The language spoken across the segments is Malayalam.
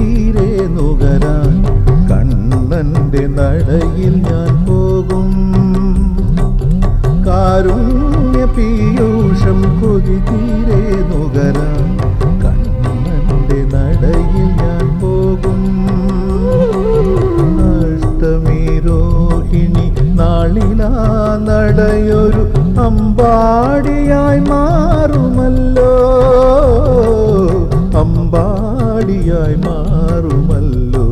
തീരെ നുകരാൻ കണ്ണന്റെ നടയിൽ ഞാൻ പോകും കാരുണ്യ പീയൂഷം കൊതി തീരെ നുകരാൻ കണ്ണന്റെ നടയിൽ ഞാൻ പോകും അഷ്ടമി രോഹിണി നാളിലാ നടയൊരു അമ്പാടിയായി മാറുമല്ലോ അമ്പാടിയായി മാറുമല്ലോ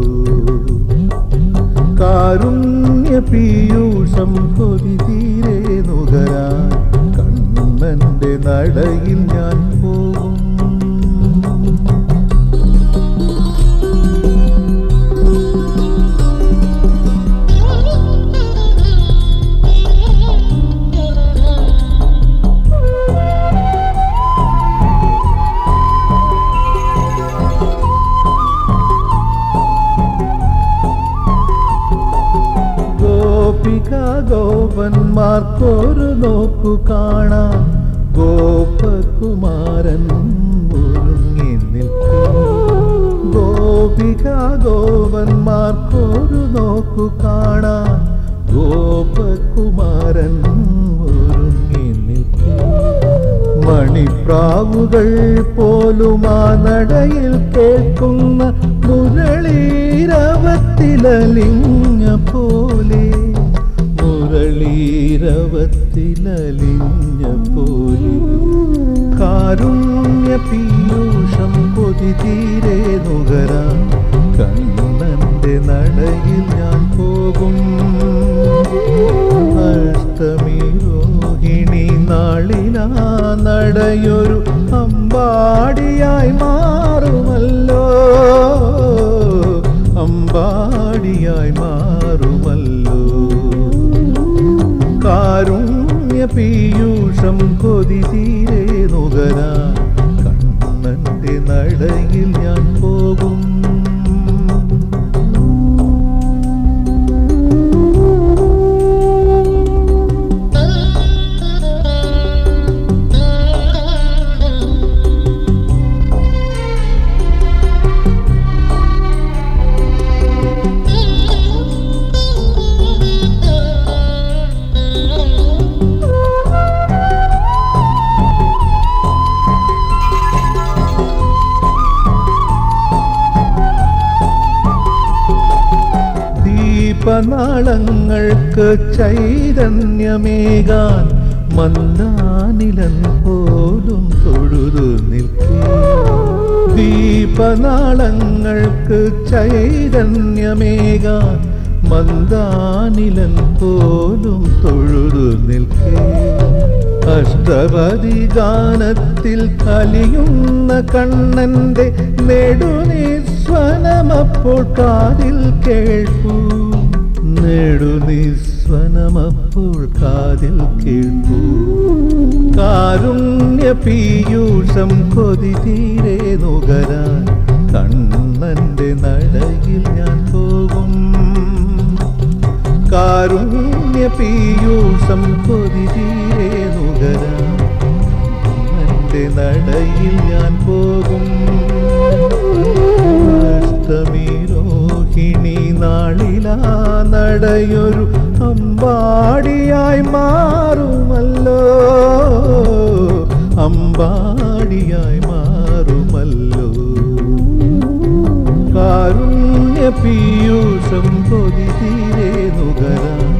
കാരുണ്യ പീയൂഷം കൊതി തീരെ നുകരാൻ കണ്ണന്റെ നടയിൽ ഞാൻ പോകും ഗോപിക ഗോപന്മാർക്കൊരു നോക്കു കാണാൻ ഗോപകുമാരൻ ഒരുങ്ങി നിൽക്കും ഗോപിക ഗോപന്മാർക്കൊരു നോക്കു കാണാൻ ഗോപകുമാരൻ ഒരുങ്ങി നിൽക്കും മണിപ്രാവുകൾ പോലും ആ നടയിൽ കേൾക്കുന്ന മുരളീരവത്തിലലിഞ്ഞ പോലെ മുരളീരവത്തിലലിഞ്ഞ പോലെ കാരുണ്യ പീയൂഷം കൊതി തീരെ നുകരാൻ കണ്ണന്റെ നടയിൽ ഞാൻ പോകും അഷ്ടമി രോഹിണി നാളിലാ നടയൊരു അമ്പാടിയായി മാറുമല്ലോ അമ്പാടിയായി മാറുമല്ലോ കാരുണ്യ പീയൂഷം കൊതി തീരെ നുകരാൻ കണ്ണന്റെ നടയിൽ ഞാൻ പോകും ദീപനാളങ്ങൾക്ക് ചൈതന്യമേകാൻ മന്ദാനിലൻ പോലും തൊഴുതു നിൽക്കേ ദീപനാളങ്ങൾക്ക് ചൈതന്യമേകാൻ മന്ദാനിലൻ പോലും തൊഴുതു നിൽക്കേ അഷ്ടപതി ഗാനത്തിൽ കലിയുന്ന കണ്ണന്റെ നെടുനിസ്വനമപ്പോൾ കാതിൽ കേൾപ്പൂ നെടുനിസ്വനമപ്പോൾ കാതിൽ കേൾപ്പൂ കാരുണ്യ പീയൂഷം കൊതി തീരെ നുകരാൻ കണ്ണന്റെ നടയിൽ ഞാൻ പോകും കാരുണ്യ പീയൂഷം കൊതി തീരെ നുകരാൻ കണ്ണന്റെ നടയിൽ ഞാൻ പോകും അഷ്ടമി രോഹിണി നാളിലാ നടയൊരു അമ്പാടിയായി മാറുമല്ലോ അമ്പാടിയായി മാറുമല്ലോ കാരുണ്യ പീയൂഷം കൊതി തീരെ നുകരാൻ